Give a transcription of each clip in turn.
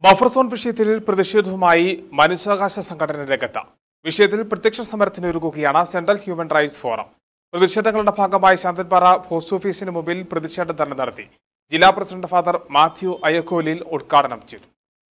buffer zone വിഷയത്തിൽ പ്രതിഷേധവുമായി മനുഷ്യാവകാശ സംഘടന രംഗത്ത് വിഷയത്തിൽ പ്രത്യക്ഷ സമരത്തിന് ഒരുങ്ങുകയാണ് സെൻട്രൽ ഹ്യൂമൻ റൈറ്റ്സ് ഫോറം പ്രതിഷേധങ്ങളുടെ ഭാഗമായി ശാന്തൻപാറ പോസ്റ്റ് ഓഫീസിന് മുമ്പിൽ പ്രതിഷേധ ധർണ നടത്തി ജില്ലാ പ്രസിഡന്റ് ഫാദർ മാത്യു അയക്കോലിൽ ഉദ്ഘാടനം ചെയ്തു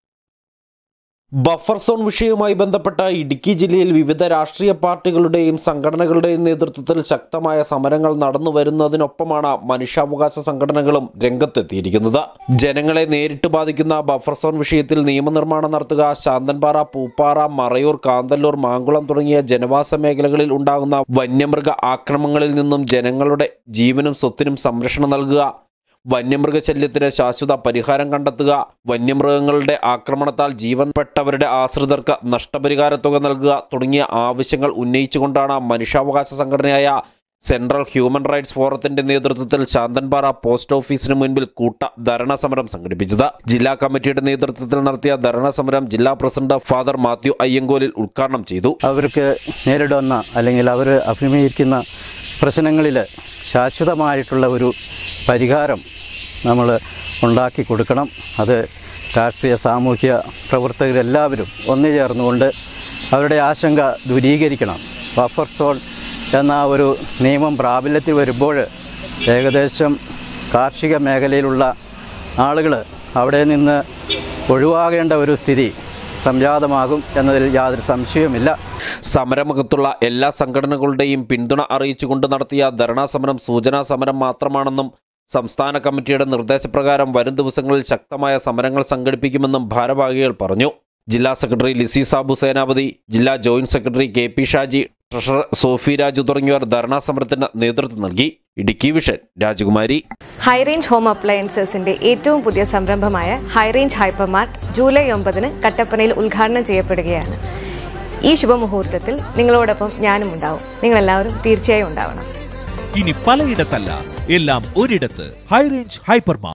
ബഫർ സോൺ വിഷയവുമായി ബന്ധപ്പെട്ട ഇടുക്കി ജില്ലയിൽ വിവിധ രാഷ്ട്രീയ പാർട്ടികളുടെയും സംഘടനകളുടെയും നേതൃത്വത്തിൽ ശക്തമായ സമരങ്ങൾ നടന്നു വരുന്നതിനൊപ്പമാണ് മനുഷ്യാവകാശ സംഘടനകളും രംഗത്തെത്തിയിരിക്കുന്നത് ജനങ്ങളെ നേരിട്ട് ബാധിക്കുന്ന ബഫർ സോൺ വിഷയത്തിൽ നിയമനിർമ്മാണം നടത്തുക ശാന്തൻപാറ പൂപ്പാറ മറയൂർ കാന്തല്ലൂർ മാങ്കുളം തുടങ്ങിയ ജനവാസ മേഖലകളിൽ ഉണ്ടാകുന്ന വന്യമൃഗ ആക്രമണങ്ങളിൽ നിന്നും ജനങ്ങളുടെ ജീവനും സ്വത്തിനും സംരക്ഷണം നൽകുക വന്യമൃഗശല്യത്തിന് ശാശ്വത പരിഹാരം കണ്ടെത്തുക വന്യമൃഗങ്ങളുടെ ആക്രമണത്താൽ ജീവൻപ്പെട്ടവരുടെ ആശ്രിതർക്ക് നഷ്ടപരിഹാര തുക നൽകുക തുടങ്ങിയ ആവശ്യങ്ങൾ ഉന്നയിച്ചുകൊണ്ടാണ് മനുഷ്യാവകാശ സംഘടനയായ സെൻട്രൽ ഹ്യൂമൻ റൈറ്റ്സ് ഫോറത്തിന്റെ നേതൃത്വത്തിൽ ശാന്തൻപാറ പോസ്റ്റ് ഓഫീസിന് മുൻപിൽ കൂട്ട ധരണ സമരം സംഘടിപ്പിച്ചത് ജില്ലാ കമ്മിറ്റിയുടെ നേതൃത്വത്തിൽ നടത്തിയ ധരണ സമരം ജില്ലാ പ്രസിഡന്റ് ഫാദർ മാത്യു അയ്യങ്കോലിൽ ഉദ്ഘാടനം ചെയ്തു അവർക്ക് നേരിടുന്ന അല്ലെങ്കിൽ അവർ അഭിമുഖീകരിക്കുന്ന പ്രശ്നങ്ങളിൽ ശാശ്വതമായിട്ടുള്ള ഒരു പരിഹാരം നമ്മൾ ഉണ്ടാക്കി കൊടുക്കണം അത് രാഷ്ട്രീയ സാമൂഹ്യ പ്രവർത്തകരെല്ലാവരും ഒന്നു ചേർന്നുകൊണ്ട് അവരുടെ ആശങ്ക ദൂരീകരിക്കണം ബഫർ സോൺ എന്ന ആ ഒരു നിയമം പ്രാബല്യത്തിൽ വരുമ്പോൾ ഏകദേശം കാർഷിക മേഖലയിലുള്ള ആളുകൾ അവിടെ നിന്ന് ഒഴിവാകേണ്ട ഒരു സ്ഥിതി സംജാതമാകും എന്നതിൽ യാതൊരു സംശയവുമില്ല സമരമുഖത്തുള്ള എല്ലാ സംഘടനകളുടെയും പിന്തുണ അറിയിച്ചുകൊണ്ട് നടത്തിയ ധരണാ സമരം സൂചനാ സമരം മാത്രമാണെന്നും സംസ്ഥാന കമ്മിറ്റിയുടെ നിർദ്ദേശപ്രകാരം വരും ദിവസങ്ങളിൽ ശക്തമായ സമരങ്ങൾ സംഘടിപ്പിക്കുമെന്നും ഭാരവാഹികൾ പറഞ്ഞു ജില്ലാ സെക്രട്ടറി ലിസി സാബു സേനാപതി ജില്ലാ joint secretary K P Shaji treasurer Sophie Raju തുടങ്ങിയവർ ധരണാ സമരത്തിന് നേതൃത്വം നൽകി Idukki Vision Rajakumari high range home അപ്ലയൻസസിന്റെ ഏറ്റവും പുതിയ സംരംഭമായ ഹൈറേഞ്ച് ഹൈപ്പർമാർട്ട് ജൂലൈ ഒമ്പതിന് കട്ടപ്പനയിൽ ഉദ്ഘാടനം ചെയ്യപ്പെടുകയാണ് ഈ ശുഭമുഹൂർത്തത്തിൽ നിങ്ങളോടൊപ്പം ഞാനും ഉണ്ടാവും നിങ്ങളെല്ലാവരും തീർച്ചയായും ഉണ്ടാവണം ഇനി പലയിടത്തല്ല എല്ലാം ഒരിടത്ത് ഹൈറേഞ്ച് ഹൈപ്പർമാർ